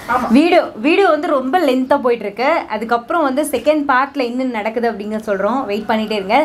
Video video வந்து ரொம்ப லென்த்தாக போயிட்டு இருக்கு அதுக்கப்புறம் வந்து செகண்ட் பார்ட்ல இன்னும் நடக்குது அப்படிங்க சொல்றோம் வெயிட் பண்ணிட்டே இருங்க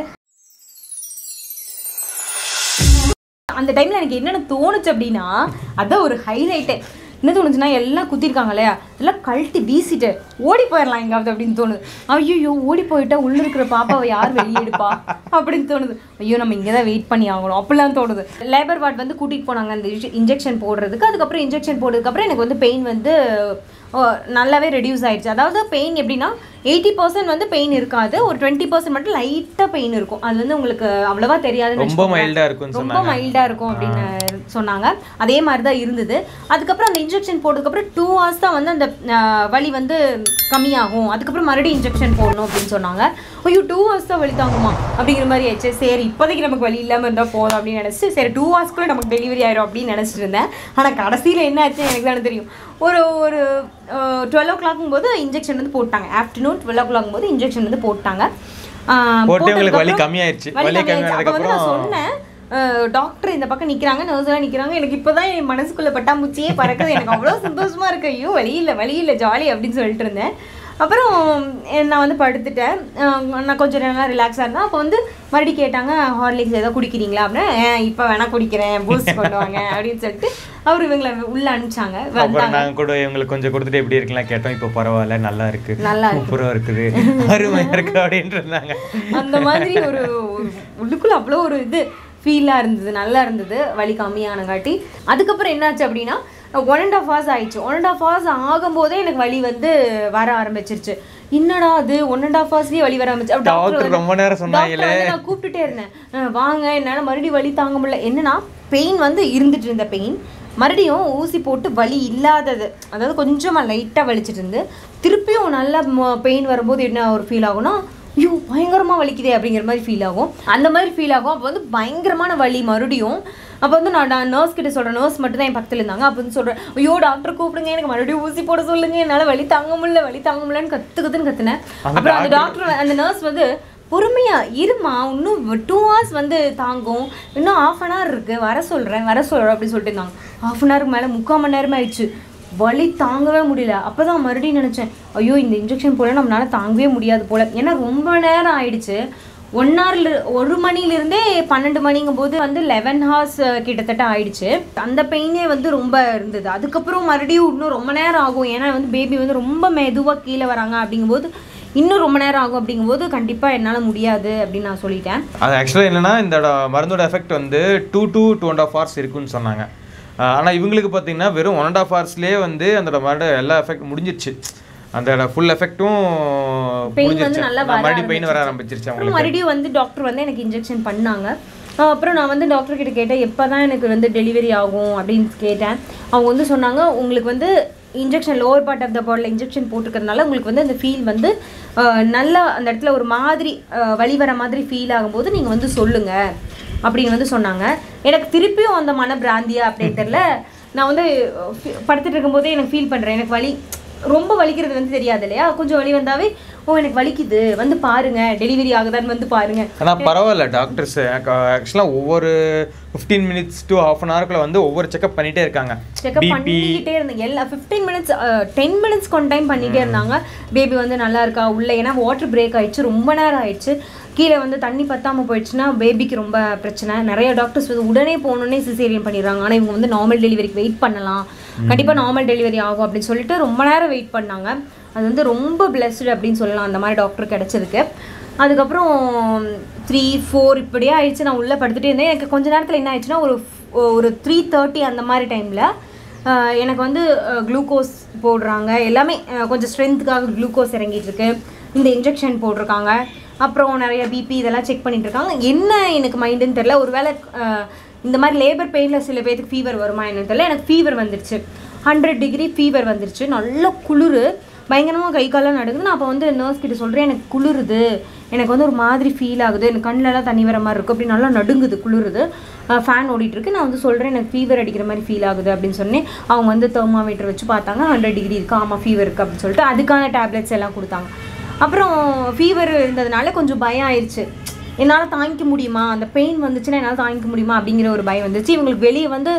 அந்த டைம்ல எனக்கு என்னென்ன தோணுச்சு அப்படின்னா அதான் ஒரு ஹைலைட்டு என்ன தோணுச்சுன்னா எல்லாம் குத்திருக்காங்க இல்லையா எல்லாம் கழட்டி வீசிட்டு ஓடி போயிடலாம் எங்காவது அப்படின்னு தோணுது ஐயோ ஓடி போயிட்டா உள்ள இருக்கிற பாப்பாவை யார் வெளியே எடுப்பா அப்படின்னு தோணுது ஐயோ நம்ம இங்கே தான் வெயிட் பண்ணி ஆகணும் அப்படிலாம் தோணுது லேபர் வார்ட் வந்து கூட்டிகிட்டு போனாங்க அந்த இன்ஜெக்ஷன் போடுறதுக்கு அதுக்கப்புறம் இன்ஜெக்ஷன் போடுறதுக்கப்புறம் எனக்கு வந்து பெயின் வந்து ஓ, நல்லாவே ரெடியூஸ் ஆயிடுச்சு அதாவது பெயின் எப்படின்னா எயிட்டி பர்சன்ட் வந்து பெயின் இருக்காது ஒரு டுவெண்ட்டி பர்சன்ட் மட்டும் லைட்டாக பெயின் இருக்கும் அது வந்து உங்களுக்கு அவ்வளவா தெரியாதுன்னு ரொம்ப மைல்டா இருக்கும்னு ரொம்ப சொன்னாங்க மைல்டாக இருக்கும் அப்படின்னு சொன்னாங்க அதே மாதிரி தான் இருந்தது அதுக்கப்புறம் அந்த இன்ஜெக்ஷன் போட்டதுக்கப்புறம் டூ ஹவர்ஸ் தான் வந்து அந்த அஹ், வலி வந்து கம்மியாகும் அதுக்கப்புறம் மறுபடியும் இன்ஜெக்ஷன் போடணும் அப்படின்னு சொன்னாங்க ஐயோ டூ ஹவர்ஸ் தான் வலி தாங்குமா அப்படிங்கிற மாதிரி ஆயிடுச்சு சரி இப்போதைக்கு நமக்கு வலி இல்லாமல் இருந்தால் போதும் அப்படின்னு நினச்சிட்டு சரி டூ ஹவர்ஸ்க்குள்ளே நமக்கு டெலிவரி ஆயிரும் அப்படின்னு நினச்சிட்டு இருந்தேன் ஆனால் கடைசியில் என்ன ஆச்சு எனக்கு தானே தெரியும் ஒரு ஒரு டுவெல் ஓ கிளாக்கும் போது இன்ஜெக்ஷன் வந்து போட்டாங்க ஆஃப்டர்நூன் டுவெல் ஓ கிளாக் போது இன்ஜெக்ஷன் வந்து போட்டாங்க ஆஹ் போட்டு உங்களுக்கு வலி போட்டதுக்கப்புறம் கம்மியாயிருச்சு வலி வலி கம்மியாயிருச்சு. அப்ப வந்து நான் கம்மியானதுக்கப்புறம் சொன்னேன் டாக்டர் இந்த பக்கம் நிக்கிறாங்க நர்ஸ் எல்லாம் நிக்கிறாங்க எனக்கு இப்பதான் என் மனசுக்குள்ள பட்டாம்பூச்சியே பறக்குது எனக்கு அவ்வளவு சந்தோஷமா இருக்கு ஐயோ வழி இல்லை வழி இல்லை ஜாலி அப்படின்னு சொல்லிட்டு இருந்தேன் அப்புறம் அஹ் நான் வந்து படுத்துட்டேன் அஹ் நான் கொஞ்சம் நேரம் ரிலாக்ஸாக இருந்தேன் அப்போ வந்து மறுபடியும் கேட்டாங்க ஹார்லிக்ஸ் ஏதோ குடிக்கிறீங்களா அப்படின்னா இப்போ வேணா குடிக்கிறேன் பூஸ்ட் கொண்டு வாங்க அப்படின்னு சொல்லிட்டு அவர் இவங்களை உள்ள அனுப்பிச்சாங்க அப்புறம் வந்தாங்க நாங்க கூட இவங்களுக்கு கொஞ்சம் கொடுத்துட்டு எப்படி இருக்கலாம் கேட்டோம் இப்போ பரவாயில்ல நல்லா இருக்கு நல்லா இருக்கு. சூப்பரா இருக்குது அருமையா இருக்கு அப்படின்ட்டு இருந்தாங்க அந்த மாதிரி ஒரு ஒரு உள்ளுக்குள்ள அவ்வளோ ஒரு இது ஃபீலாக இருந்தது நல்லா இருந்தது வலி கம்மியானங்காட்டி அதுக்கப்புறம் என்னாச்சு அப்படின்னா ஒன் அண்ட் ஆஃப் ஹவர்ஸ் ஆயிடுச்சு ஒன் அண்ட் ஆஃப் ஹவர்ஸ் ஆகும்போதே எனக்கு வலி வந்து வர ஆரம்பிச்சிருச்சு என்னடா அது ஒன் அண்ட் ஆஃப் ஹவர்ஸ்லேயே வலி வர ஆரம்பிச்சு அப்ப doctor டாக்டர் வந்து- ரொம்ப நேரம் டாக்டர் சொன்னாங்களே வந்து நான் கூப்பிட்டுட்டே இருந்தேன் அஹ் வாங்க என்னால் மறுபடியும் வலி தாங்க முடியல என்னன்னா பெயின் வந்து இருந்துட்டு இருந்த பெயின் மறுபடியும் ஊசி போட்டு வலி இல்லாதது அதாவது கொஞ்சமாக லைட்டாக வலிச்சிட்டு இருந்து திருப்பியும் நல்ல பெயின் வரும்போது என்ன ஒரு ஃபீல் ஆகும்னா ஐயோ பயங்கரமாக வலிக்குதே அப்படிங்கிற மாதிரி ஃபீல் ஆகும் அந்த மாதிரி ஃபீல் ஆகும் அப்போ வந்து பயங்கரமான வலி மறுபடியும் அப்போ வந்து நான் நான் நர்ஸ் கிட்ட சொல்கிறேன் நர்ஸ் மட்டும் தான் என் பக்கத்தில் இருந்தாங்க அப்போ வந்து சொல்கிறேன் ஐயோ டாக்டர் கூப்பிடுங்க எனக்கு மறுபடியும் ஊசி போட சொல்லுங்க என்னால் வலி தாங்க முடியல வலி தாங்க முடியலன்னு கற்று கற்றுன்னு கத்துனேன் அப்புறம் அந்த டாக்டர் அந்த நர்ஸ் வந்து பொறுமையா இருமா இன்னும் டூ ஹவர்ஸ் வந்து தாங்கும் இன்னும் ஆஃப் அன் ஹவர் இருக்கு வர சொல்றேன் வர சொல்றேன் அப்படின்னு சொல்லிட்டு இருந்தாங்க ஆஃப் அன் ஹவருக்கு மேலே முக்கால் மணி நேரம் ஆயிடுச்சு வலி தாங்கவே முடியல அப்பதான் மறுபடியும் நினைச்சேன் ஐயோ இந்த இன்ஜெக்ஷன் போல நம்மளால தாங்கவே முடியாது போல ஏன்னா ரொம்ப நேரம் ஆயிடுச்சு ஒன் ஹவர்ல ஒரு மணிலிருந்தே பன்னெண்டு மணிங்கும் போது வந்து லெவன் ஹவர்ஸ் கிட்டத்தட்ட ஆயிடுச்சு அந்த பெயினே வந்து ரொம்ப இருந்தது அதுக்கப்புறம் மறுபடியும் இன்னும் ரொம்ப நேரம் ஆகும் ஏன்னா வந்து பேபி வந்து ரொம்ப மெதுவாக கீழே வராங்க அப்படிங்கும்போது இன்னும் ரொம்ப நேரம் ஆகும் அப்படிங்கும்போது கண்டிப்பாக என்னால் முடியாது அப்படின்னு நான் சொல்லிட்டேன் அது ஆக்சுவலாக என்னன்னா இந்த ட- மருந்தோட எஃபெக்ட் வந்து two two two and half hours இருக்குன்னு சொன்னாங்க ஆனால் இவங்களுக்கு பார்த்தீங்கன்னா வெறும் ஒன் அண்ட் ஆஃப் ஹவர்ஸ்லேயே வந்து அந்த மருந்த எல்லா எஃபெக்ட் முடிஞ்சிருச்சு அந்த ஃபுல் எஃபெக்ட்டும் பெயின் வந்து முடிஞ்சிருச்சு நல்லா வர மறுபடியும் பெயின் வர ஆரம்பிச்சிருச்சு அப்புறம் அவங்களுக்கு மறுபடியும் வந்து டாக்டர் வந்து எனக்கு இன்ஜெக்ஷன் பண்ணாங்க அஹ் அப்புறம் நான் வந்து டாக்டர் கிட்ட கேட்டேன் எப்போ தான் எனக்கு வந்து டெலிவரி ஆகும் அப்படின்னு கேட்டேன் அவங்க வந்து சொன்னாங்க உங்களுக்கு வந்து injection lower part of the பாடியில் இன்ஜெக்ஷன் போட்டுக்கிறதுனால உங்களுக்கு வந்து அந்த ஃபீல் வந்து அஹ், நல்லா அந்த இடத்துல ஒரு மாதிரி அஹ், வலி வர மாதிரி ஃபீல் ஆகும்போது நீங்கள் வந்து சொல்லுங்கள் அப்படின்னு வந்து சொன்னாங்க எனக்கு திருப்பியும் அந்த மன பிராந்தியா அப்படின்னு தெரியல நான் வந்து அஹ், ஃபி- படுத்துட்டு இருக்கும்போதே எனக்கு ஃபீல் பண்ணுறேன் எனக்கு வலி ரொம்ப வலிக்கிறது வந்து தெரியாது இல்லையா கொஞ்சம் வலி வந்தாவே ஓ எனக்கு வலிக்குது வந்து பாருங்க டெலிவரி ஆகுதான்னு வந்து பாருங்க ஆனால் பரவாயில்ல டாக்டர்ஸ் ஆக்சுவலாக ஒவ்வொரு fifteen minutes to half an ஹவருக்குள்ள வந்து ஒவ்வொரு செக்அப் பண்ணிட்டே இருக்காங்க செக்அப் பிபி பண்ணிக்கிட்டே இருந்தேன் எல்லா ஃபிஃப்டீன் மினிட்ஸ் டென் மினிட்ஸ் கொண்டு டைம் பண்ணிட்டே இருந்தாங்க பேபி வந்து நல்லா இருக்கா உள்ள ஏன்னா வாட்டர் பிரேக் ஆயிடுச்சு ரொம்ப நேரம் ஆயிடுச்சு கீழே வந்து தண்ணி பத்தாம போயிடுச்சுன்னா பேபிக்கு ரொம்ப பிரச்சனை நிறைய டாக்டர்ஸ் வந்து உடனே போகணுன்னே சிசேரியன் பண்ணிடுறாங்க ஆனால் இவங்க வந்து நார்மல் டெலிவரிக்கு வெயிட் பண்ணலாம் கண்டிப்பாக நார்மல் டெலிவரி ஆகும் அப்படின்னு சொல்லிட்டு ரொம்ப நேரம் வெயிட் பண்ணாங்க அது வந்து ரொம்ப பிளஸ்டு அப்படின்னு சொல்லலாம் அந்த மாதிரி டாக்டர் கிடைச்சதுக்கு அதுக்கப்புறம் த்ரீ ஃபோர் இப்படியே ஆயிடுச்சு நான் உள்ளே படுத்துட்டே இருந்தேன் எனக்கு கொஞ்ச நேரத்தில் என்ன ஆயிடுச்சுன்னா ஒரு ஒரு த்ரீ தேர்ட்டி அந்த மாதிரி டைமில் எனக்கு வந்து குளுக்கோஸ் போடுறாங்க எல்லாமே அஹ், கொஞ்சம் ஸ்ட்ரென்த்துக்காக குளுக்கோஸ் இறங்கிட்டு இருக்கு இந்த இன்ஜெக்ஷன் போட்டிருக்காங்க அப்புறம் நிறைய பிபி இதெல்லாம் செக் பண்ணிட்டு இருக்காங்க என்ன எனக்கு மைண்டுன்னு தெரில ஒருவேளை அஹ், இந்த மாதிரி லேபர் பெயினில் சில பேருக்கு ஃபீவர் வருமா என்னன்னு தெரியல எனக்கு ஃபீவர் வந்துருச்சு ஹண்ட்ரட் டிகிரி ஃபீவர் வந்துருச்சு நல்ல குளிர் பயங்கரமாக கை காலம் நடுங்குது நான் அப்போ வந்து நர்ஸ் கிட்ட சொல்கிறேன் எனக்கு குளிருது எனக்கு வந்து ஒரு மாதிரி ஃபீல் ஆகுது எனக்கு கண்ணிலலாம் தண்ணி வர மாதிரி இருக்குது அப்படி நல்லா நடுங்குது குளிருது ஃபேன் ஓடிட்டு இருக்கு நான் வந்து சொல்கிறேன் எனக்கு ஃபீவர் அடிக்கிற மாதிரி ஃபீல் ஆகுது அப்படின்னு சொன்னேன் அவங்க வந்து தெர்மாமீட்டர் வச்சு பார்த்தாங்க ஹண்ட்ரட் டிகிரி இருக்கு ஆமாம் ஃபீவர் இருக்குது அப்படின்னு சொல்லிட்டு அதுக்கான டேப்லெட்ஸ் எல்லாம் கொடுத்தாங்க அப்புறம் ஃபீவர் இருந்ததுனால கொஞ்சம் பயம் ஆயிடுச்சு என்னால் தாங்கிக்க முடியுமா அந்த பெயின் வந்துச்சுன்னா என்னால் தாங்கிக்க முடியுமா அப்படிங்கிற ஒரு பயம் வந்துச்சு இவங்களுக்கு வெளியே வந்து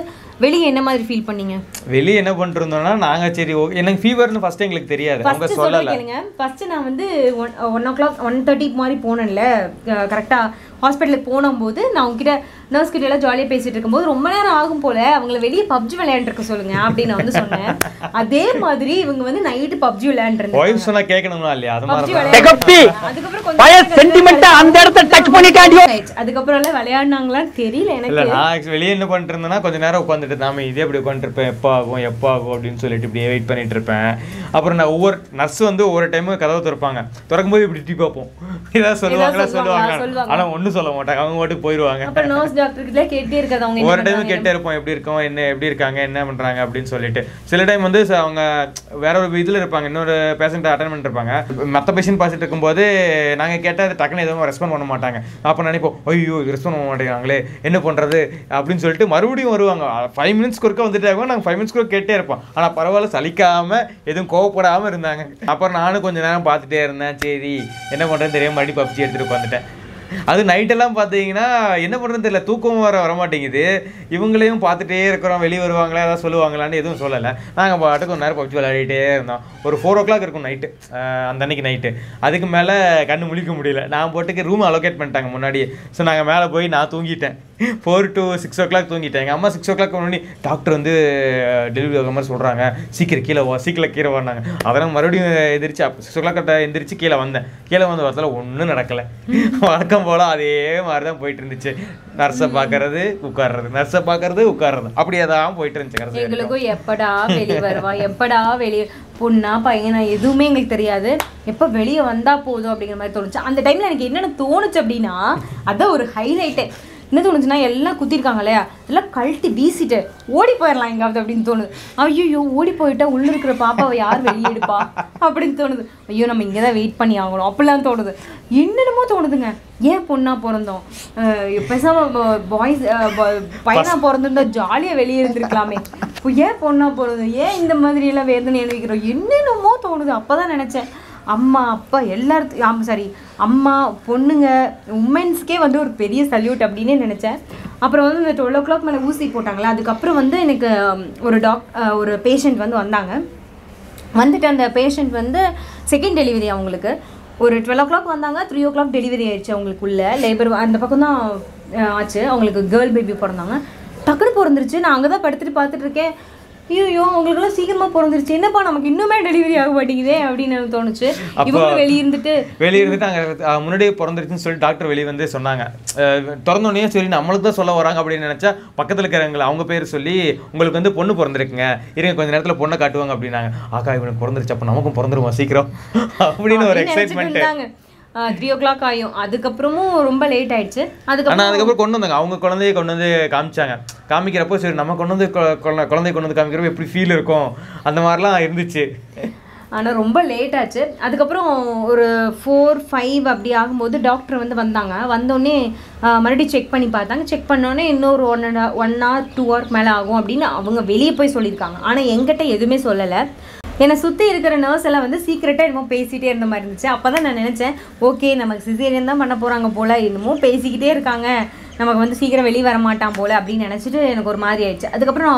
வெளியே என்ன மாதிரி ஃபீல் பண்ணீங்க வெளியே என்ன பண்ணிருந்தோம்னா நாங்க சரி ஓ- எனக்கு ஃபீவர்னு ஃபர்ஸ்ட் எங்களுக்கு தெரியாது அவங்க ஃபர்ஸ்ட் சொல்ல சொல்லல கேளுங்க ஃபர்ஸ்ட் நான் வந்து one one o'clock one thirty மாதிரி போனேன்ல கரெக்டாக ஹாஸ்பிட்டலுக்கு போனபோது நான் உங்ககிட்ட நர்ஸ் கிட்ட எல்லாம் ஜாலியாக பேசிட்டு இருக்கும்போது ரொம்ப நேரம் ஆகும் போல அவங்கள வெளியே பப்ஜி விளையாண்டுருக்க சொல்லுங்க அப்படின்னு நான் வந்து சொன்னேன் அதே மாதிரி இவங்க வந்து நைட்டு பப்ஜி விளையாண்டுருந்தாங்க ஒய்ஃப் சொன்னா கேட்கணுமா இல்லையா அது மாதிரி PUBG தான். விளையாடுறாங்க. அதுக்கப்புறம் கொஞ்ச பய நேரம் கழிச்சு sentiment அ அந்த இடத்த touch பண்ணிட்டாண்டியோ. ஆயிடுச்சு. அதுக்கப்புறம் எல்லாம் விளையாடினாங்களான்னு தெரியல இல்ல எனக்கு நான் actually வெளியே என்ன பண்ணிட்டு இருந்தேன்னா கொஞ்ச நேரம் உட்காந்துட்டு நாம இதே இப்படி உட்காந்துருப்பேன் எப்போ ஆகும் எப்போ ஆகும் அப்படின்னு சொல்லிட்டு இப்படியே வெயிட் பண்ணிட்டு இருப்பேன் அப்புறம் நான் ஒவ்வொரு நர்ஸ் வந்து ஒவ்வொரு டைமும் கதவை திறப்பாங்க திறக்கும்போது இப்படி டிப் பார்ப்போம் ஏதாவது சொல்லுவாங்களா ஏதாவது சொல்லுவாங்களா? சொல்லுவாங்க சொல்லுவாங்க. ஆனா ஒண்ணும் சொல்ல மாட்டாங்க அவங்க மட்டும் போயிடுவாங்க அப்புறம் நர்ஸ் டாக்டர் கிட்ட கேட்டே இருக்காது அவங்க என்ன ஒவ்வொரு டைமும் பண்றாங்க, கேட்டே இருப்போம் எப்படி இருக்கோம் என்ன எப்படி இருக்காங்க என்ன பண்றாங்க அப்படின்னு சொல்லிட்டு சில டைம் வந்து ச- அவங்க வேற ஒரு இதுல இருப்பாங்க இன்னொரு பேஷண்ட் அட்டன் பண்ணிருப்பாங்க மத்த பேஷண்ட் பார்த்துட்டு இருக்கும்போது நாங்க கேட்டா அது டக்குன்னு எதுவும் ரெஸ்பாண்ட் பண்ண மாட்டாங்க அப்ப நினைப்போம் ஐயோ ரெஸ்பாண்ட் பண்ண மாட்டேங்கிறாங்களே என்ன பண்றது அப்படின்னு சொல்லிட்டு மறுபடியும் வருவாங்க ஃபைவ் மினிட்ஸ்க்கு ஒருக்கா வந்துட்டாங்க நாங்க ஃபைவ் மினிட்ஸ்க்கு கேட்டே இருப்போம் ஆனா பரவாயில்ல சலிக்காம எதுவும் கோவப்படாம இருந்தாங்க அப்புறம் நானும் கொஞ்ச நேரம் பார்த்துட்டே இருந்தேன் சரி என்ன பண்றேன்னு தெரியாம மறுபடியும் பப்ஜி எடுத்துட்டு உட்காந்துட்டேன் அது நைட்டெல்லாம் பார்த்தீங்கன்னா என்ன பண்ணுறது தெரியல தூக்கம் வர வர மாட்டேங்குது இவங்களையும் பார்த்துட்டே இருக்கிறோம் வெளியே வருவாங்களா ஏதாவது சொல்லுவாங்களான்னு எதுவும் சொல்லலை நாங்கள் பாட்டுக்கு ஒரு நேரம் பப்ஜி விளையாடிட்டே இருந்தோம் ஒரு ஃபோர் ஓ கிளாக் இருக்கும் நைட்டு அந்த அன்னைக்கு நைட்டு அதுக்கு மேலே கண்ணு முழிக்க முடியல நான் போட்டுக்கு ரூம் அலோகேட் பண்ணிட்டாங்க முன்னாடியே ஸோ நாங்கள் மேலே போய் நான் தூங்கிட்டேன் four to six o'clock தூங்கிட்டேன் எங்கள் அம்மா சிக்ஸ் ஓ கிளாக் முன்னாடி டாக்டர் வந்து டெலிவரி ஆகிற மாதிரி சொல்கிறாங்க சீக்கிரம் கீழே வா சீக்கிரம் கீழே வாங்க அதெல்லாம் மறுபடியும் எந்திரிச்சு சிக்ஸ் ஓ கிளாக் எந்திரிச்சு கீழே வந்தேன் கீழே வந்து வரத்தில் ஒன்றும் நடக்கலை வழக்கம் போல் அதே மாதிரி தான் போயிட்டு இருந்துச்சு நர்ஸை பார்க்கறது உட்கார்றது நர்ஸை பார்க்கறது உட்கார்றது அப்படியே தான் போயிட்டு இருந்துச்சு கடைசி வரைக்கும். எங்களுக்கும் எப்படா வெளியே வருவா எப்படா வெளியே பொண்ணா பையனா எதுவுமே எங்களுக்கு தெரியாது எப்போ வெளியே வந்தா போதும் அப்படிங்கிற மாதிரி தோணுச்சு அந்த டைம்ல எனக்கு என்னென்ன தோணுச்சு அப்படின்னா அதான் ஒரு ஹைலைட்டே என்ன தோணுச்சுன்னா எல்லாம் குத்திருக்காங்க இல்லையா எல்லாம் கழட்டி வீசிட்டு ஓடி போயிடலாம் எங்காவது அப்படின்னு தோணுது ஐயோ ஓடி போயிட்டா உள்ள இருக்கிற பாப்பாவை யார் வெளியே எடுப்பா அப்படின்னு தோணுது ஐயோ நம்ம இங்கே தான் வெயிட் பண்ணி ஆகணும் அப்படிலாம் தோணுது என்னென்னமோ தோணுதுங்க ஏன் பொண்ணா பிறந்தோம் அஹ் பேசாம பாய்ஸ் பையனா பிறந்திருந்தா ஜாலியா வெளியே இருந்திருக்கலாமே இப்போ ஏன் பொண்ணா பிறந்தோம் ஏன் இந்த மாதிரி எல்லாம் வேதனை அனுபவிக்கிறோம் என்னென்னமோ தோணுது அப்பதான் நினைச்சேன் அம்மா அப்பா எல்லாத்துக்கும் ஆமாம் சாரி அம்மா பொண்ணுங்க உமன்ஸ்க்கே வந்து ஒரு பெரிய சல்யூட் அப்படின்னே நினச்சேன் அப்புறம் வந்து இந்த டுவெல் ஓ கிளாக் மேலே ஊசி போட்டாங்களா அதுக்கப்புறம் வந்து எனக்கு உம், ஒரு டாக் அஹ், ஒரு பேஷண்ட் வந்து வந்தாங்க வந்துட்டு அந்த பேஷண்ட் வந்து செகண்ட் டெலிவரி அவங்களுக்கு ஒரு டுவெல் ஓ கிளாக் வந்தாங்க த்ரீ ஓ கிளாக் டெலிவரி ஆயிடுச்சு அவங்களுக்குள்ள லேபர் அந்த பக்கம் தான் ஆச்சு அவங்களுக்கு கேர்ள் பேபி பிறந்தாங்க டக்குனு பிறந்துருச்சு நான் அங்கே தான் படுத்துட்டு பார்த்துட்டு இருக்கேன் ஐயோ அவங்களுக்குலாம் சீக்கிரமா பிறந்துருச்சு என்னப்பா நமக்கு இன்னுமே டெலிவரி ஆக மாட்டேங்குதே அப்படின்னு எனக்கு தோணுச்சு அப்போ இவங்களும் வெளியே இருந்துட்டு வெளியே இருந்துட்டு அங்கே முன்னாடியே பிறந்துருச்சுன்னு சொல்லி டாக்டர் வெளியே வந்து சொன்னாங்க அஹ் திறந்தோடனே சரி நம்மளுக்கு தான் சொல்ல வராங்க அப்படின்னு நினைச்சா பக்கத்தில் இருக்கிறவங்களை அவங்க பேர் சொல்லி உங்களுக்கு வந்து பொண்ணு பிறந்திருக்குங்க இருங்க கொஞ்ச நேரத்தில் பொண்ணை காட்டுவாங்க அப்படின்னாங்க ஆக்கா இவனுக்கு பிறந்துருச்சு அப்போ நமக்கும் பிறந்துருமா சீக்கிரம் அப்படின்னு ஒரு அப்படின்னு நினைச்சிட்டு எக்ஸைட்மெண்ட் இருந்தாங்க த்ரீ ஓ கிளாக் ஆயும் அதுக்கப்புறமும் ரொம்ப லேட் ஆயிடுச்சு ஆனா அதுக்கப்புறம் அதுக்கப்புறம் கொண்டு வந்தாங்க அவங்க குழந்தைய கொண்டு வந்து காமிச்சாங்க காமிக்கிறப்போ சரி நம்ம கொண்டு வந்து கொ- கொழ- குழந்தைய கொண்டு வந்து காமிக்கிறப்போ எப்படி ஃபீல் இருக்கும் அந்த மாதிரிலாம் இருந்துச்சு ஆனால் ரொம்ப லேட் ஆச்சு அதுக்கப்புறம் ஒரு ஃபோர் ஃபைவ் அப்படி ஆகும்போது டாக்டர் வந்து வந்தாங்க வந்தோடனே மறுபடியும் செக் பண்ணி பார்த்தாங்க செக் பண்ணோடனே இன்னொரு one and one hour two ஹவர்க்கு மேலே ஆகும் அப்படின்னு அவங்க வெளியே போய் சொல்லியிருக்காங்க ஆனால் எங்கிட்ட எதுவுமே சொல்லலை என்னை சுற்றி இருக்கிற நர்ஸ் எல்லாம் வந்து சீக்கிரட்டாக என்னமோ பேசிகிட்டே இருந்த மாதிரி இருந்துச்சு அப்போ தான் நான் நினச்சேன் ஓகே நமக்கு சிசேரியன் தான் பண்ண போகிறாங்க போல் என்னமோ பேசிக்கிட்டே இருக்காங்க நமக்கு வந்து சீக்கிரம் வெளியே வர மாட்டான் போல் அப்படின்னு நினச்சிட்டு எனக்கு ஒரு மாதிரி ஆயிடுச்சு அதுக்கப்புறம்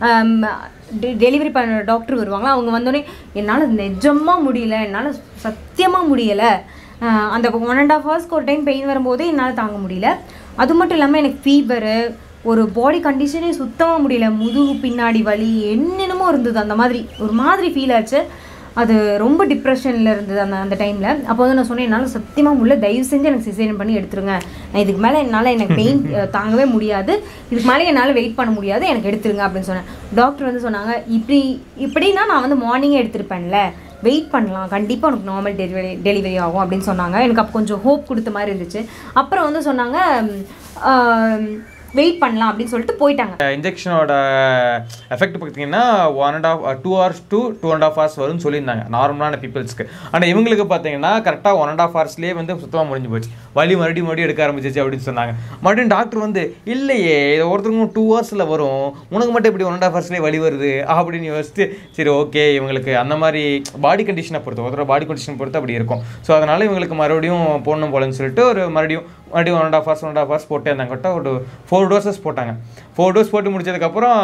டெலிவரி பண்ண டாக்டர் வருவாங்களா அவங்க வந்தோடனே என்னால் நிஜமாக முடியல என்னால் சத்தியமாக முடியலை அஹ் அந்த ஒன் அண்ட் ஆஃப் ஹவர்ஸ்க்கு ஒரு டைம் பெயின் வரும்போதே என்னால் தாங்க முடியல அது மட்டும் இல்லாமல் எனக்கு ஃபீவரு ஒரு பாடி கண்டிஷனே சுத்தமாக முடியல முதுகு பின்னாடி வலி என்னென்னமோ இருந்தது அந்த மாதிரி ஒரு மாதிரி ஃபீல் ஆச்சு அது ரொம்ப டிப்ரெஷனில் இருந்தது அந்த அந்த டைமில் அப்போ வந்து நான் சொன்னேன் என்னால் சத்தியமாக முடியல தயவு செஞ்சு எனக்கு சிசேரியன் பண்ணி எடுத்துருங்க நான் இதுக்கு மேலே என்னால் எனக்கு பெயின் தாங்கவே முடியாது இதுக்கு மேலே என்னால் வெயிட் பண்ண முடியாது எனக்கு எடுத்துருங்க அப்படின்னு சொன்னேன் டாக்டர் வந்து சொன்னாங்க இப்படி இப்படின்னா நான் வந்து மார்னிங்கே எடுத்திருப்பேன்ல வெயிட் பண்ணலாம் கண்டிப்பாக உனக்கு நார்மல் டெலிவரி டெலிவரி ஆகும் அப்படின்னு சொன்னாங்க எனக்கு அப்போ கொஞ்சம் ஹோப் கொடுத்த மாதிரி இருந்துச்சு அப்புறம் வந்து சொன்னாங்க வெயிட் பண்ணலாம் அப்படின்னு சொல்லிட்டு போயிட்டாங்க இன்ஜெக்ஷனோட எஃபெக்ட் பார்த்தீங்கன்னா one and half two hours to two and half hours வரும்னு சொல்லியிருந்தாங்க நார்மலான பீப்புள்ஸ்க்கு ஆனால் இவங்களுக்கு பார்த்தீங்கன்னா கரெக்டாக ஒன் அண்ட் ஆஃப் ஹவர்ஸ்லேயே வந்து சுத்தமாக முடிஞ்சு போச்சு வலி மறுபடியும் மறுபடியும் எடுக்க ஆரம்பிச்சிச்சு அப்படின்னு சொன்னாங்க மறுபடியும் டாக்டர் வந்து இல்லையே இது ஒருத்தருக்கும் டூ ஹவர்ஸில் வரும் உனக்கு மட்டும் இப்படி ஒன் அண்ட் ஆஃப் ஹவர்ஸ்லேயே வலி வருது அப்படின்னு யோசிச்சு சரி ஓகே இவங்களுக்கு அந்த மாதிரி பாடி கண்டிஷனை பொறுத்து ஒருத்தரோட பாடி கண்டிஷன் பொறுத்து அப்படி இருக்கும் ஸோ அதனால் இவங்களுக்கு மறுபடியும் போடணும் போலன்னு சொல்லிட்டு ஒரு மறுபடியும் மறுபடியும் one and half hours one and half hours போட்டே இருந்தாங்க கரெக்டாக ஒரு ஃபோர் டோசஸ் போட்டாங்க ஃபோர் டோஸ் போட்டு முடிச்சதுக்கப்புறம்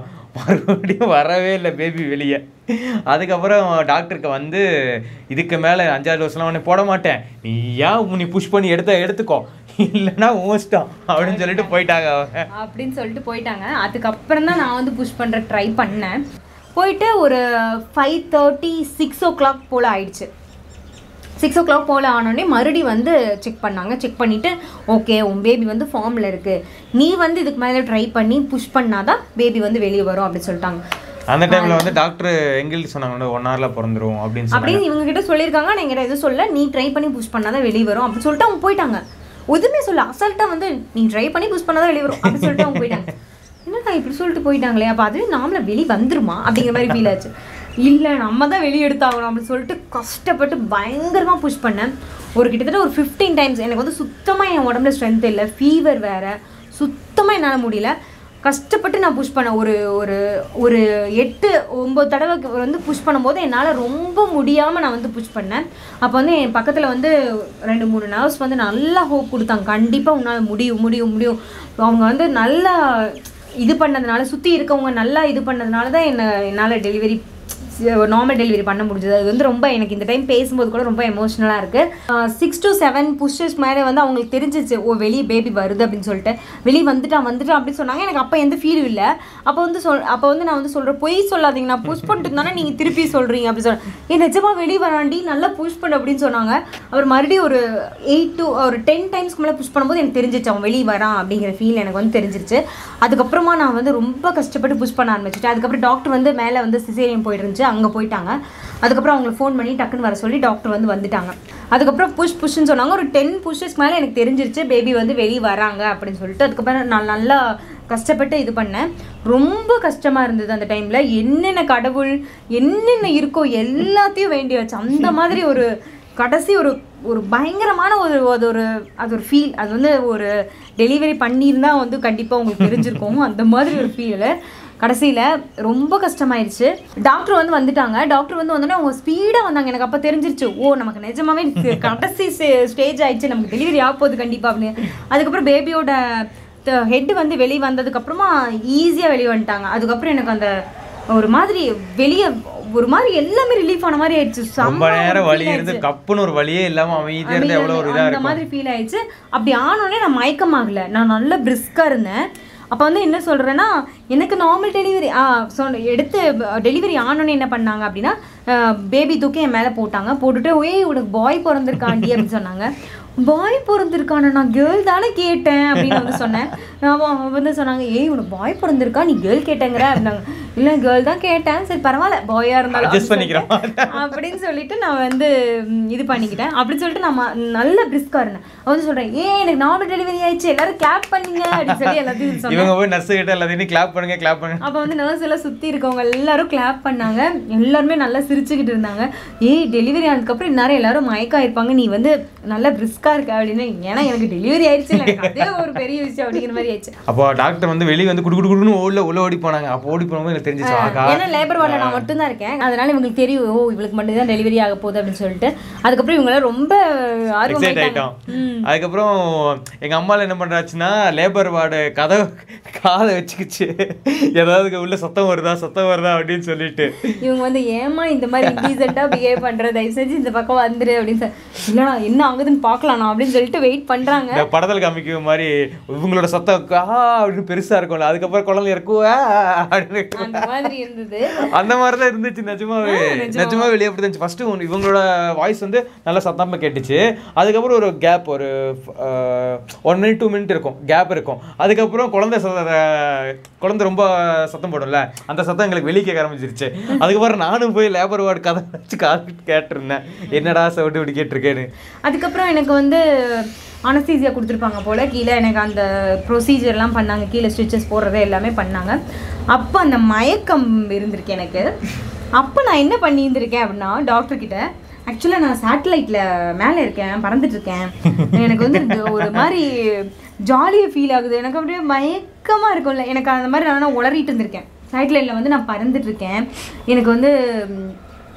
மறுபடியும் வரவே இல்லை பேபி வெளியே அதுக்கப்புறம் டாக்டருக்கு வந்து இதுக்கு மேலே அஞ்சாறு டோஸ்லாம் உடனே போட மாட்டேன் நீ ஏன் நீ புஷ் பண்ணி எடுத்த எடுத்துக்கோ இல்லைன்னா மோஸ்டம் அப்படின்னு சொல்லிட்டு போயிட்டாங்க அவங்க அப்படின்னு சொல்லிட்டு போயிட்டாங்க அதுக்கப்புறம் தான் நான் வந்து புஷ் பண்ணுற ட்ரை பண்ணேன் போயிட்டு ஒரு five thirty six o'clock போல் ஆயிடுச்சு சிக்ஸ் ஓ கிளாக் போல் ஆனோடனே மறுபடி வந்து செக் பண்ணாங்க செக் பண்ணிவிட்டு ஓகே உன் பேபி வந்து ஃபார்மில் இருக்குது நீ வந்து இதுக்கு மேலே ட்ரை பண்ணி புஷ் பண்ணாதான் பேபி வந்து வெளியே வரும் அப்படின்னு சொல்லிட்டாங்க அந்த டைம்ல வந்து டாக்டர் எங்களுக்கு சொன்னாங்க ஒன் ஹவர்ல பிறந்துரும் அப்படின்னு சொன்னாங்க அப்படின்னு இவங்க கிட்ட சொல்லியிருக்காங்க நான் எங்கிட்ட எதுவும் சொல்ல நீ ட்ரை பண்ணி புஷ் பண்ணாதான் வெளியே வரும் அப்படின்னு சொல்லிட்டு அவங்க போயிட்டாங்க எதுவுமே சொல்ல அசால்ட்டாக வந்து நீ ட்ரை பண்ணி புஷ் பண்ணாதான் வெளியே வரும் அப்படின்னு சொல்லிட்டு அவங்க போயிட்டாங்க என்னடா இப்படி சொல்லிட்டு போயிட்டாங்களே அப்போ அதுவே நாமள வெளியே வந்துருமா அப்படிங்கிற மாதிரி ஃபீல் ஆச்சு இல்லை நம்ம தான் வெளியே எடுத்தாகணும் அப்படின்னு சொல்லிட்டு கஷ்டப்பட்டு பயங்கரமாக புஷ் பண்ணேன் ஒரு கிட்டத்தட்ட ஒரு ஃபிஃப்டீன் டைம்ஸ் எனக்கு வந்து சுத்தமாக என் உடம்புல ஸ்ட்ரென்த் இல்லை ஃபீவர் வேறு சுத்தமாக என்னால் முடியல கஷ்டப்பட்டு நான் புஷ் பண்ணேன் ஒரு ஒரு ஒரு எட்டு ஒம்பது தடவை வந்து புஷ் பண்ணும்போது என்னால் ரொம்ப முடியாமல் நான் வந்து புஷ் பண்ணேன் அப்போ வந்து என் பக்கத்தில் வந்து ரெண்டு மூணு நர்ஸ் வந்து நல்லா ஹோப் கொடுத்தாங்க கண்டிப்பாக உன்னால் முடியும் முடியும் முடியும் அவங்க வந்து நல்லா இது பண்ணதுனால சுற்றி இருக்கவங்க நல்லா இது பண்ணதுனால தான் என்ன என்னால் டெலிவரி நார்மல் டெலிவரி பண்ண முடிஞ்சது அது வந்து ரொம்ப எனக்கு இந்த டைம் பேசும்போது கூட ரொம்ப எமோஷ்னலாக இருக்குது சிக்ஸ் to செவன் புஷஸ் மேலே வந்து அவங்களுக்கு தெரிஞ்சிச்சு ஓ வெளியே பேபி வருது அப்படின்னு சொல்லிட்டு வெளியே வந்துட்டான் வந்துட்டான் அப்படின்னு சொன்னாங்க எனக்கு அப்போ எந்த ஃபீலும் இல்லை அப்போ வந்து சொல் அப்போ வந்து நான் வந்து சொல்கிறேன் பொய் சொல்லாதீங்க நான் புஷ் பண்ணிட்டு இருந்தானே நீங்கள் திருப்பி சொல்கிறீங்க அப்படின்னு சொல்கிறேன் ஏன் நிஜமா வெளியே வராண்டி நல்லா புஷ் பண்ணு அப்படின்னு சொன்னாங்க அவர் மறுபடியும் ஒரு எயிட் to ஒரு டென் டைம்ஸ்க்கு மேலே புஷ் பண்ணும்போது எனக்கு தெரிஞ்சிச்சு அவன் வெளியே வரான் அப்படிங்கிற ஃபீல் எனக்கு வந்து தெரிஞ்சிருச்சு அதுக்கப்புறமா நான் வந்து ரொம்ப கஷ்டப்பட்டு புஷ் பண்ண ஆரம்பிச்சிட்டேன் அதுக்கப்புறம் டாக்டர் வந்து மேலே வந்து சிசேரியன் போயிட்டு இருந்துச்சு அங்கே போயிட்டாங்க அதுக்கப்புறம் அவங்களுக்கு ஃபோன் பண்ணி டக்குன்னு வர சொல்லி டாக்டர் வந்து வந்துட்டாங்க அதுக்கப்புறம் புஷ் புஷ்ன்னு சொன்னாங்க ஒரு டென் புஷ்ஷஸ் மேலே எனக்கு தெரிஞ்சிருச்சு பேபி வந்து வெளியே வராங்க அப்படின்னு சொல்லிட்டு அதுக்கப்புறம் நான் நல்லா கஷ்டப்பட்டு இது பண்ணேன் ரொம்ப கஷ்டமாக இருந்தது அந்த டைமில் என்னென்ன கடவுள் என்னென்ன இருக்கோ எல்லாத்தையும் வேண்டி வச்சு அந்த மாதிரி ஒரு கடைசி ஒரு ஒரு பயங்கரமான ஒரு அது ஒரு அது ஒரு ஃபீல் அது வந்து ஒரு டெலிவரி பண்ணியிருந்தா வந்து கண்டிப்பாக உங்களுக்கு தெரிஞ்சிருக்கும் அந்த மாதிரி ஒரு ஃபீல் கடைசியில் ரொம்ப கஷ்டமாயிருச்சு டாக்டர் வந்து வந்துட்டாங்க டாக்டர் வந்து வந்தோடனே அவங்க ஸ்பீடாக வந்தாங்க எனக்கு அப்போ தெரிஞ்சிருச்சு ஓ நமக்கு நிஜமாவே இது கடைசி ஸ்டேஜ் ஆயிடுச்சு நமக்கு டெலிவரி ஆக போகுது கண்டிப்பாக அப்படின்னு அதுக்கப்புறம் பேபியோட ஹெட் வந்து வெளியே வந்ததுக்கப்புறமா ஈஸியாக வெளியே வந்துட்டாங்க அதுக்கப்புறம் எனக்கு அந்த ஒரு மாதிரி வெளியே ஒரு மாதிரி எல்லாமே ரிலீஃப் ஆன மாதிரி ஆயிடுச்சு ரொம்ப செம்ம நேரம் ஒரு வலி feel இருந்து ஆயிடுச்சு. கப்புன்னு ஒரு வலியே இல்லாம அமைதியா இருந்து எவ்வளவு ஒரு இதா அந்த இருக்கும் மாதிரி ஃபீல் ஆயிடுச்சு அப்படி ஆனோடனே நான் மயக்கமாகல நான் நல்ல பிரிஸ்கா இருந்தேன் அப்போ வந்து என்ன சொல்கிறேன்னா எனக்கு நார்மல் டெலிவரி ஆ சொன்ன எடுத்து டெலிவரி ஆனோடனே என்ன பண்ணாங்க அப்படின்னா பேபி தூக்கி என் மேலே போட்டாங்க போட்டுட்டு ஏய் உனக்கு பாய் பிறந்திருக்காண்டி அப்படின்னு சொன்னாங்க பாய் பிறந்திருக்கான நான் கேர்ள் தானே கேட்டேன் அப்படின்னு வந்து சொன்னேன் அவன் அவன் வந்து சொன்னாங்க ஏய் உனக்கு பாய் பிறந்திருக்கா நீ கேர்ள் கேட்டேங்கிற அப்படின்னாங்க இல்லை கேர்ள் தான் கேட்டேன் சரி பரவாயில்ல பாயாக இருந்தாலும் Adjust அப்படின்னு சொல்லிட்டு- அப்படின்னு சொல்லிட்டு நான் வந்து ம், இது பண்ணிக்கிட்டேன் அப்படின்னு சொல்லிட்டு நான் ம- நல்ல பிரிஸ்கா இருந்தேன் அவன் வந்து சொல்றேன் ஏன் எனக்கு நார்மல் டெலிவரி ஆயிடுச்சு எல்லாரும் கிளாப் பண்ணீங்க அப்படின்னு சொல்லி எல்லாத்தையும் சொன்னேன் இவங்க போய் நர்ஸ் கிட்ட எல்லாத்தையும் கிளாப் பண்ணுங்க கிளாப் பண்ணுங்க அப்போ வந்து நர்ஸ் எல்லாம் சுற்றி இருக்கவங்க எல்லாரும் கிளாப் பண்ணாங்க எல்லாருமே நல்லா சிரிச்சுக்கிட்டு இருந்தாங்க ஏய் டெலிவரி ஆனதுக்கப்புறம் இந்நேரம் எல்லாரும் மயக்கா இருப்பாங்க நீ வந்து நல்லா பிரிஸ்கா இருக்க அப்படின்னு ஏன்னா எனக்கு டெலிவரி ஆயிடுச்சு இல்ல, எனக்கு அதே ஒரு பெரிய விஷயம் அப்படிங்கிற மாதிரி ஆயிடுச்சு அப்போ டாக்டர் வந்து வெளியே வந்து குடு குடு குடுன்னு உள்ள உள்ள ஓடி போனாங்க அப்போ ஓடி போனவங்க எனக்கு தெரிஞ்சிச்சு ஆகா ஏன்னா லேபர் வார்டில் நான் மட்டும் தான் இருக்கேன் அதனால இவங்களுக்கு தெரியும் ஓ இவளுக்கு மட்டும் தான் டெலிவரி ஆக போகுது அப்படின்னு சொல்லிட்டு அதுக்கப்புறம் இவங்க எல்லாம் ரொம்ப எக்ஸைட் ஆர்வமாயிட்டாங்க ஆயிட்டோம் அதுக்கப்புறம் எங்க அம்மால என்ன பண்றாச்சுன்னா லேபர் வார்டு கதை காதை வச்சுக்கிச்சு ஏதாவது உள்ள சத்தம் வருதா சத்தம் வருதா அப்படின்னு சொல்லிட்டு இவங்க வந்து ஏமா இந்த மாதிரி இன்டீசெண்டாக பிஹேவ் பண்ற தயவு செஞ்சு இந்த பக்கம் வந்துரு அப்படின்னு சொல்லி இல்லைண்ணா என்ன ஆகுதுன்னு பார்க்கலாம் அப்படின்னு சொல்லிட்டு வெயிட் பண்றாங்க இந்த படத்துல காமிக்கிற மாதிரி இவங்களோட சத்தம் ஆ அப்படின்னு பெருசா இருக்கும்ல அதுக்கப்புறம் குழந்தை இருக்கும் ஆ அப்படின்னு அந்த மாதிரி இருந்தது அந்த மாதிரி தான் இருந்துச்சு நிஜமாவே நிஜமா வெளியே அப்படி இருந்துச்சு ஃபர்ஸ்ட் இவங்களோட வாய்ஸ் வந்து நல்லா சத்தமா கேட்டுச்சு அதுக்கப்புறம் ஒரு கேப் ஒரு ஒன் மினிட் டூ மினிட் இருக்கும் கேப் இருக்கும் அதுக்கப்புறம் குழந்தை சத்த குழந்தை ரொம்ப சத்தம் போடும்ல அந்த சத்தம் எங்களுக்கு வெளியே கேட்க ஆரம்பிச்சிருச்சு அதுக்கப்புறம் நானும் போய் லேபர் வார்டு கதை வச்சு காது கேட்டிருந்தேன் என்னடா சவுண்டு இப்படி கேட்டிருக்கேன்னு அதுக்கப்புறம் எனக்கு வந்து அனஸ்தீசியா கொடுத்துருப்பாங்க போல கீழே எனக்கு அந்த ப்ரொசீஜர்லாம் பண்ணாங்க கீழே ஸ்டிச்சஸ் போடுறது எல்லாமே பண்ணாங்க அப்போ அந்த மயக்கம் இருந்திருக்கு எனக்கு அப்போ நான் என்ன பண்ணியிருந்திருக்கேன் அப்படின்னா டாக்டர் கிட்ட ஆக்சுவலாக நான் சேட்டலைட்டில் மேலே இருக்கேன் பறந்துட்டு இருக்கேன் எனக்கு வந்து இது ஒரு மாதிரி ஜாலியாக ஃபீல் ஆகுது எனக்கு அப்படியே மயக்கமாக இருக்கும்ல எனக்கு அந்த மாதிரி நான் உளறிட்டு இருந்திருக்கேன் சேட்டலைட்டில் வந்து நான் பறந்துட்டு இருக்கேன் எனக்கு வந்து ம்,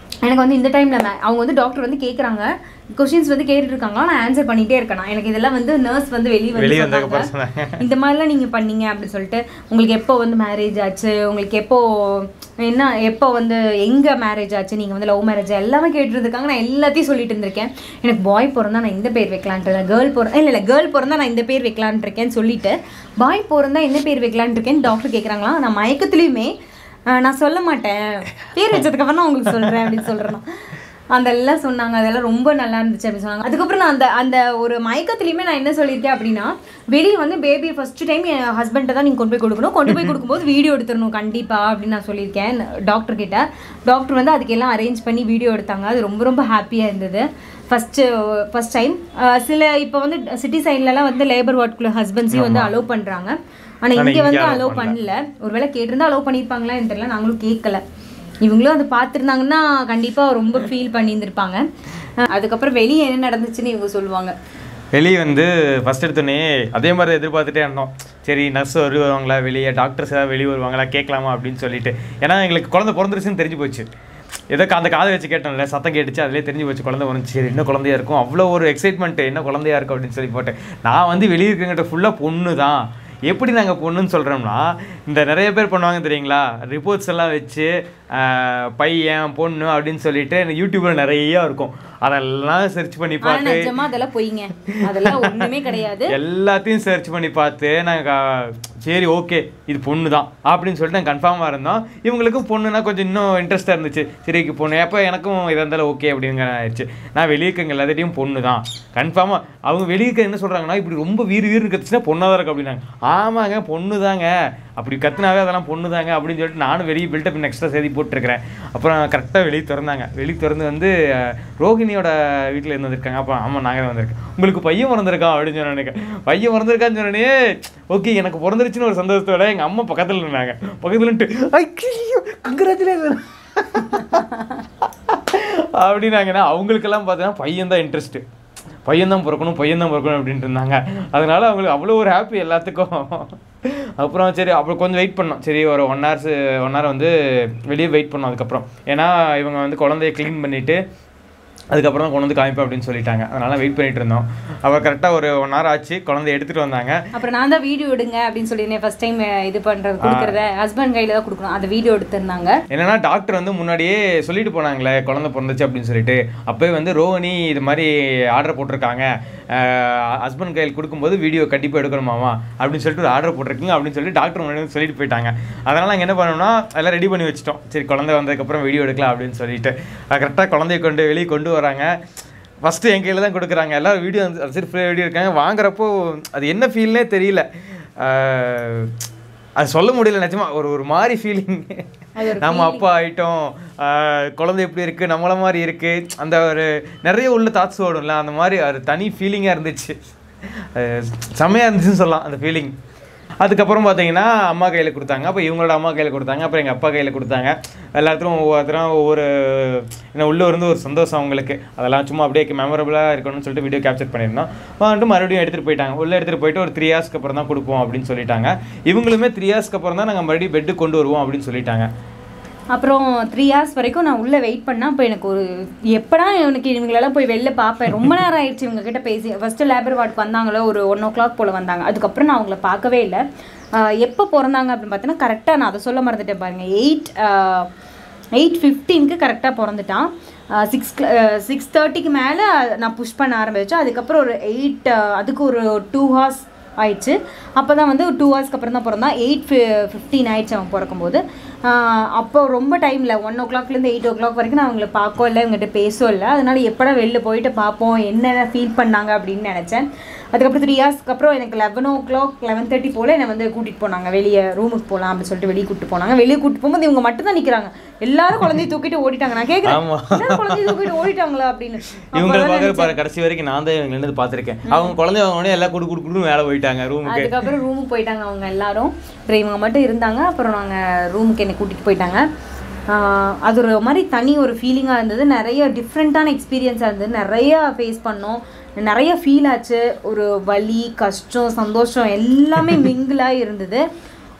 எனக்கு வந்து இந்த டைமில் அவங்க வந்து டாக்டர் வந்து கேட்குறாங்க கொஷின்ஸ் வந்து கேட்டுட்டு இருக்காங்களா நான் ஆன்சர் பண்ணிகிட்டே இருக்கேன் எனக்கு இதெல்லாம் வந்து நர்ஸ் வந்து வெளியே வந்து வெளிய சொன்னாங்க. வந்ததுக்கப்புறம் சொன்னாங்க. இந்த மாதிரிலாம் நீங்கள் பண்ணீங்க அப்படின்னு சொல்லிட்டு உங்களுக்கு எப்போ வந்து மேரேஜ் ஆச்சு உங்களுக்கு எப்போ என்ன எப்போ வந்து எங்கே மேரேஜ் ஆச்சு நீங்கள் வந்து லவ் மேரேஜ் எல்லாமே கேட்டுருந்துருக்காங்க நான் எல்லாத்தையும் சொல்லிட்டு இருந்திருக்கேன் எனக்கு பாய் பிறந்தா நான் இந்த பேர் வைக்கலான்ட்டு இல்லை கேர்ள் பிற இல்லை இல்லை கேர்ள் பிறந்தா நான் இந்த பேர் வைக்கலான்ட்டு இருக்கேன்னு சொல்லிட்டு பாய் பிறந்தா என்ன பேர் வைக்கலான்ட்டு இருக்கேன்னு டாக்டர் கேட்குறாங்களா நான் மயக்கத்துலேயுமே ஆஹ், நான் சொல்ல மாட்டேன் பேர் வச்சதுக்கப்புறம் நான் உங்களுக்கு சொல்கிறேன் அப்படின்னு சொல்கிறேன் அதெல்லாம் சொன்னாங்க அதெல்லாம் ரொம்ப நல்லா இருந்துச்சு அப்படின்னு சொன்னாங்க அதுக்கப்புறம் நான் அந்த அந்த ஒரு மயக்கத்துலையுமே நான் என்ன சொல்லியிருக்கேன் அப்படின்னா வெளியே வந்து பேபி ஃபர்ஸ்ட் டைம் என் ஹஸ்பண்ட்டை தான் நீங்கள் கொண்டு போய் கொடுக்கணும் கொண்டு போய் கொடுக்கும்போது வீடியோ எடுத்துடணும் கண்டிப்பாக அப்படின்னு நான் சொல்லியிருக்கேன் டாக்டர் கிட்ட டாக்டர் வந்து அதுக்கெல்லாம் அரேஞ்ச் பண்ணி வீடியோ எடுத்தாங்க அது ரொம்ப ரொம்ப ஹாப்பியாக இருந்தது ஃபஸ்ட்டு ஃபஸ்ட் டைம் சில இப்போ வந்து சிட்டி சைட்லலாம் வந்து லேபர் வார்டுக்குள்ள ஹஸ்பண்ட்ஸையும் வந்து அலோவ் பண்ணுறாங்க ஆனால் ஆனா இங்கே இங்க வந்து allow அலோவ் பண்ணல ஒருவேளை கேட்டிருந்தா அலோவ் பண்ணியிருப்பாங்களா எனக்கு தெரியல நாங்களும் கேட்கல இவங்களும் அதை பார்த்துருந்தாங்கன்னா கண்டிப்பாக ரொம்ப ஃபீல் பண்ணியிருந்திருப்பாங்க அஹ் அதுக்கப்புறம் வெளியே என்ன நடந்துச்சுன்னு இவங்க சொல்லுவாங்க வெளியே வந்து ஃபஸ்ட் எடுத்தோடனே அதே மாதிரி எதிர்பார்த்துட்டே இருந்தோம் சரி நர்ஸ் வருவாங்களா வெளியே டாக்டர்ஸ் ஏதாவது வெளியே வருவாங்களா கேட்கலாமா அப்படின்னு சொல்லிட்டு ஏன்னா எங்களுக்கு குழந்தை பிறந்துருச்சுன்னு தெரிஞ்சு போச்சு ஏதோ கா- அந்த காதை வச்சு கேட்டோம்ல சத்தம் கேட்டுச்சு அதிலே தெரிஞ்சு போச்சு குழந்தை வந்துச்சு சரி என்ன குழந்தையா இருக்கும் அவ்வளோ ஒரு எக்ஸைட்மெண்ட் என்ன குழந்தையா இருக்கும் அப்படின்னு சொல்லி போட்டேன் நான் வந்து வெளியே இருக்கங்கிட்ட ஃபுல்லாக பொண்ணு தான் எப்படி நாங்கள் பொண்ணுன்னு சொல்கிறோம்னா இந்த நிறைய பேர் பண்ணுவாங்க தெரியுங்களா ரிப்போர்ட்ஸ் எல்லாம் வச்சு ஆஹ், பையன் பொண்ணு அப்படின்னு சொல்லிட்டு யூடியூப்பில் நிறைய இருக்கும் அதெல்லாம் சர்ச் பண்ணி ஆனால் பார்த்து நிஜமா அதெல்லாம் பொய்ங்க அதெல்லாம் ஒன்றுமே கிடையாது எல்லாத்தையும் சர்ச் பண்ணி பார்த்து நாங்கள் சரி ஓகே இது பொண்ணு தான் அப்படின்னு சொல்லிட்டு நாங்கள் கன்ஃபார்மாக இருந்தோம் இவங்களுக்கும் பொண்ணுனா கொஞ்சம் இன்னும் இன்ட்ரெஸ்ட்டாக இருந்துச்சு சரி இது பொண்ணு எப்போ எனக்கும் இதாக இருந்தாலும் ஓகே அப்படிங்கிற ஆயிடுச்சு நான் வெளியே இருக்கங்க எல்லாத்தையும் பொண்ணு தான் கன்ஃபார்மாக அவங்க வெளியே இருக்க என்ன சொல்கிறாங்கன்னா இப்படி ரொம்ப வீறு வீறு கத்துச்சுன்னா பொண்ணாக தான் இருக்கு அப்படின்னாங்க ஆமாங்க பொண்ணு தாங்க அப்படி கத்துனாவே அதெல்லாம் பொண்ணு தாங்க அப்படின்னு சொல்லிட்டு நானும் வெளியே பில்டப் எக்ஸ்ட்ரா செய்தி போட்டிருக்கிறேன் அப்புறம் கரெக்டாக வெளியே திறந்தாங்க வெளியே திறந்து வந்து அஹ், ரோஹிணியோட வீட்டில் இருந்து வந்திருக்காங்க அப்போ ஆமாம் நாங்கள் தான் வந்திருக்கேன் உங்களுக்கு பையன் பிறந்திருக்கா அப்படின்னு சொன்னானுங்க பையன் பிறந்திருக்கான்னு சொன்னே ஓகே எனக்கு பிறந்துருச்சுன்னு ஒரு சந்தோஷத்தோட எங்கள் அம்மா பக்கத்தில் இருந்தாங்க பக்கத்தில் இருந்துட்டு ஐயோ கங்க்ராச்சுலேஷன் அப்படின்னாங்கன்னா அவங்களுக்கெல்லாம் பார்த்தீங்கன்னா பையன் தான் இன்ட்ரெஸ்ட்டு பையன் தான் பிறக்கணும் பையன் தான் பிறக்கணும் அப்படின்ட்டு இருந்தாங்க அதனால அவங்களுக்கு அவ்வளோ ஒரு ஹாப்பி எல்லாத்துக்கும் அப்புறம் சரி அப்புறம் கொஞ்சம் வெயிட் பண்ணோம் சரி ஒரு ஒன் ஹவர்ஸ் ஒன் ஹவர் வந்து வெளியே வெயிட் பண்ணோம் அதுக்கப்புறம் ஏன்னா இவங்க வந்து குழந்தைய க்ளீன் பண்ணிவிட்டு அதுக்கப்புறம் தான் கொண்டு வந்து காமிப்பேன் அப்படின்னு சொல்லிட்டாங்க அதனால வெயிட் பண்ணிட்டு இருந்தோம் அப்புறம் கரெக்டாக ஒரு ஒன் ஹவர் ஆச்சு குழந்தைய எடுத்துகிட்டு வந்தாங்க அப்புறம் நான் தான் வீடியோ எடுங்க அப்படின்னு சொல்லியிருந்தேன் ஃபர்ஸ்ட் டைம் இது பண்ணுறது கொடுக்குறத ஹஸ்பண்ட் கையில் தான் கொடுக்கணும் அந்த வீடியோ எடுத்திருந்தாங்க என்னன்னா டாக்டர் வந்து முன்னாடியே சொல்லிட்டு போனாங்களே குழந்தை பிறந்துச்சு அப்படின்னு சொல்லிட்டு அப்போயே வந்து ரோஹிணி இது மாதிரி ஆர்டர் போட்டிருக்காங்க ஹஸ்பண்ட் கையில் கொடுக்கும்போது வீடியோ கண்டிப்பாக எடுக்கணுமாமா அப்படின்னு சொல்லிட்டு ஒரு ஆர்டர் போட்டிருக்கீங்க அப்படின்னு சொல்லி டாக்டர் முன்னாடி வந்து சொல்லிட்டு போயிட்டாங்க அதனால் நாங்கள் என்ன பண்ணோம்னா எல்லாம் ரெடி பண்ணி வச்சிட்டோம் சரி குழந்தை வந்ததுக்கப்புறம் வீடியோ எடுக்கலாம் அப்படின்னு சொல்லிட்டு கரெக்டாக குழந்தைய கொண்டு வெளியே கொண்டு வராங்க ஃபஸ்ட்டு என் கையில் தான் கொடுக்குறாங்க எல்லாரும் வீடியோ சரி வீடியோ இருக்காங்க வாங்குறப்போ அது என்ன ஃபீல்னே தெரியல அஹ், அது சொல்ல முடியல நிஜமா ஒரு ஒரு மாதிரி ஃபீலிங் நம்ம அப்பா ஆயிட்டோம் ஆஹ் குழந்தை எப்படி இருக்கு நம்மள மாதிரி இருக்கு அந்த ஒரு நிறைய உள்ள தாட்ஸ் ஓடும்ல அந்த மாதிரி ஒரு தனி ஃபீலிங்காக இருந்துச்சு அஹ் செம்மையா இருந்துச்சுன்னு சொல்லலாம் அந்த ஃபீலிங் அதுக்கப்புறம் பார்த்தீங்கன்னா அம்மா கையில் கொடுத்தாங்க அப்போ இவங்களோட அம்மா கையில் கொடுத்தாங்க அப்புறம் எங்கள் அப்பா கையில் கொடுத்தாங்க எல்லாத்துக்கும் ஒவ்வொருத்தரும் ஒவ்வொரு என்ன உள்ளே இருந்து ஒரு சந்தோஷம் அவங்களுக்கு அதெல்லாம் சும்மா அப்படியே மெமரபுளாக இருக்கணும்னு சொல்லிட்டு வீடியோ கேப்சர் பண்ணியிருந்தோம் வந்துட்டு மறுபடியும் எடுத்துகிட்டு போயிட்டாங்க உள்ளே எடுத்துகிட்டு போயிட்டு ஒரு த்ரீ ஹார்ஸ்க்கு அப்புறம் தான் கொடுப்போம் அப்படின்னு சொல்லிட்டாங்க இவங்களுமே த்ரீ ஹார்ஸ்க்கு அப்புறம் தான் நாங்கள் மறுபடியும் பெட்டு கொண்டு வருவோம் அப்படின்னு சொல்லிட்டாங்க அப்புறம் த்ரீ ஹார்ஸ் வரைக்கும் நான் உள்ளே வெயிட் பண்ணால் அப்போ எனக்கு ஒரு எப்படா எனக்கு இவங்களெல்லாம் போய் வெளில பார்ப்பேன் ரொம்ப நேரம் ஆயிடுச்சு இவங்க கிட்ட பேசி ஃபஸ்ட்டு லேபர் வார்டுக்கு வந்தாங்களோ ஒரு ஒன் ஓ கிளாக் போல் வந்தாங்க அதுக்கப்புறம் நான் அவங்கள பார்க்கவே இல்லை எப்போ பிறந்தாங்க அப்படின்னு பார்த்தீங்கன்னா கரெக்டாக நான் அதை சொல்ல மறந்துட்டேன் பாருங்க எயிட் எயிட் ஃபிஃப்டீனுக்கு கரெக்டாக பிறந்துட்டான் சிக்ஸ் சிக்ஸ் தேர்ட்டிக்கு மேலே நான் புஷ் பண்ண ஆரம்பிச்சேன் அதுக்கப்புறம் ஒரு எயிட் அதுக்கு ஒரு டூ ஹார்ஸ் ஆயிடுச்சு அப்போ தான் வந்து டூ ஹவர்ஸ்க்கு அப்புறம் தான் பிறந்தான் எயிட் ஃபிஃப்டீன் ஆயிடுச்சு அவன் பிறக்கும்போது ஆஹ் அப்போ ரொம்ப டைமில் ஒன் ஓ கிளாக்லேருந்து எயிட் ஓ கிளாக் வரைக்கும் நான் அவங்கள பார்க்கோ இல்லை இவங்ககிட்ட பேசவும் இல்லை அதனால எப்படா வெளில போயிட்டு பார்ப்போம் என்னென்ன ஃபீல் பண்ணாங்க அப்படின்னு நினச்சேன் அதுக்கப்புறம் த்ரீ ஹார்ஸ்க்கு அப்புறம் எனக்கு eleven o'clock eleven thirty போல் என்னை வந்து கூட்டிகிட்டு போனாங்க வெளியே ரூமுக்கு போகலாம் அப்படின்னு சொல்லிட்டு வெளியே கூட்டிட்டு போனாங்க வெளியே கூட்டிட்டு போகும்போது இவங்க மட்டும் தான் நிற்கிறாங்க எல்லாரும் குழந்தைய தூக்கிட்டு ஓடிட்டாங்க நான் கேட்குறேன் ஆமா. எல்லாரும் குழந்தைய தூக்கிட்டு ஓடிட்டாங்களா அப்படின்னு இவங்களை அப்பதான் பார்க்குற பாரு கடைசி வரைக்கும் நான் தான் இவங்க நின்று பார்த்துருக்கேன் அவங்க குழந்தை வாங்கினே எல்லாம் குடு குடு குடுன்னு மேலே போயிட்டாங்க ரூமுக்கு அதுக்கப்புறம் ரூமுக்கு போயிட்டாங்க அவங்க எல்லாரும் அப்புறம் இவங்க மட்டும் இருந்தாங்க அப்புறம் நாங்கள் ரூமுக்கு என்னை கூட்டிகிட்டு போயிட்டாங்க ஆஹ் அது ஒரு மாதிரி தனி ஒரு ஃபீலிங்காக இருந்தது நிறைய டிஃப்ரெண்ட்டான எக்ஸ்பீரியன்ஸாக இருந்தது நிறைய ஃபேஸ் பண்ணோம் நிறைய ஃபீல் ஆச்சு ஒரு வலி கஷ்டம் சந்தோஷம் எல்லாமே மிங்கிளாக இருந்தது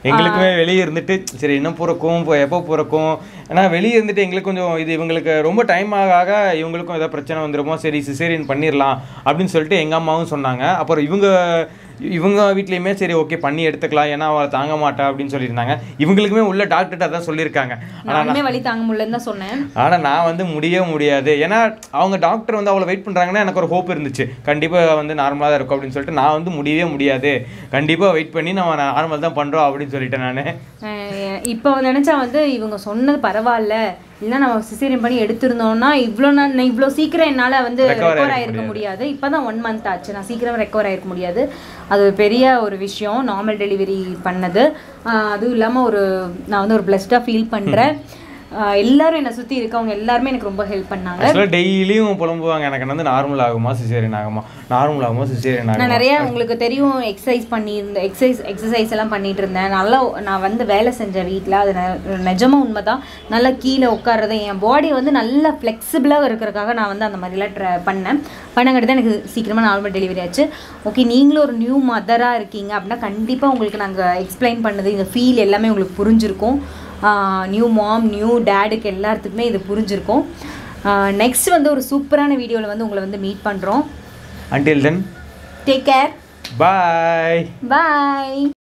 எங்களுக்குமே வெளியே இருந்துட்டு சரி என்ன பிறக்கும் இப்போ எப்போ பிறக்கும் ஏன்னா வெளியே இருந்துட்டு எங்களுக்கு கொஞ்சம் இது இவங்களுக்கு ரொம்ப டைம் ஆக ஆக இவங்களுக்கும் ஏதாவது பிரச்சனை வந்துருமோ சரி சிசேரியன் பண்ணிடலாம் அப்படின்னு சொல்லிட்டு எங்கள் அம்மாவும் சொன்னாங்க அப்புறம் இவங்க இவங்க வீட்லேயுமே சரி ஓகே பண்ணி எடுத்துக்கலாம் ஏன்னா அவள் தாங்க மாட்டா அப்படின்னு சொல்லியிருந்தாங்க இவங்களுக்குமே உள்ள டாக்டர்கிட்ட அதான் சொல்லியிருக்காங்க நானுமே வலி தாங்க முடியலன்னு தான் சொன்னேன் ஆனால் நான் வந்து முடியவே முடியாது ஏன்னா அவங்க டாக்டர் வந்து அவ்வளோ வெயிட் பண்ணுறாங்கன்னா எனக்கு ஒரு ஹோப் இருந்துச்சு கண்டிப்பாக வந்து நார்மலாக தான் இருக்கும் அப்படின்னு சொல்லிட்டு நான் வந்து முடியவே முடியாது கண்டிப்பாக வெயிட் பண்ணி நம்ம நார்மல் தான் பண்ணுறோம் அப்படின்னு சொல்லிட்டேன் நான் அஹ் இப்போ நினச்சா வந்து இவங்க சொன்னது பரவாயில்ல இல்லை நம்ம சிசேரியன் பண்ணி எடுத்திருந்தோம்னா இவ்வளோ நான் இவ்வளோ சீக்கிரம் என்னால் வந்து Recover ரெக்கவர் ஆயிருக்க ஆயிருக்க முடியாது இப்போ தான் ஒன் மந்த் ஆச்சு நான் சீக்கிரம் ரெக்கவர் ஆயிருக்க முடியாது அது ஒரு பெரிய ஒரு விஷயம் நார்மல் டெலிவரி பண்ணது அஹ் அதுவும் இல்லாமல் ஒரு நான் வந்து ஒரு பிளஸ்டாக ஃபீல் பண்ணுறேன் எல்லாரும் என்னை சுற்றி இருக்கவங்க எல்லாருமே எனக்கு ரொம்ப ஹெல்ப் பண்ணாங்க ஆக்சுவலாக டெய்லியும் புலம்புவாங்க எனக்கு வந்து நார்மல் ஆகுமா சிசேரியன் ஆகுமா நார்மல் ஆகுமா சிசேரியன் நான் ஆகுமா நிறைய உங்களுக்கு தெரியும் எக்ஸசைஸ் பண்ணியிருந்தேன் எக்ஸசைஸ் எக்ஸசைஸ் எல்லாம் பண்ணிட்டு இருந்தேன் நல்லா நான் வந்து வேலை செஞ்ச வீட்டில் அது நெ- நிஜமா உண்மைதான் நல்லா கீழே உட்கார்றது என் பாடி வந்து நல்லா ஃப்ளெக்சிபிளாக இருக்கிறதுக்காக நான் வந்து அந்த மாதிரிலாம் ட்ரை பண்ணேன் பண்ணங்காட்டி தான் எனக்கு சீக்கிரமாக நார்மல் டெலிவரி ஆச்சு ஓகே நீங்களும் ஒரு நியூ மதராக இருக்கீங்க அப்படின்னா கண்டிப்பாக உங்களுக்கு நாங்கள் எக்ஸ்பிளைன் பண்ணது இந்த ஃபீல் எல்லாமே உங்களுக்கு புரிஞ்சிருக்கும் நியூ மாம் நியூ டேடுக்கு எல்லாத்துக்குமே இது புரிஞ்சிருக்கும் நெக்ஸ்ட் வந்து ஒரு சூப்பரான வீடியோவில் வந்து உங்களை வந்து மீட் பண்ணுறோம் until then take care bye Bye.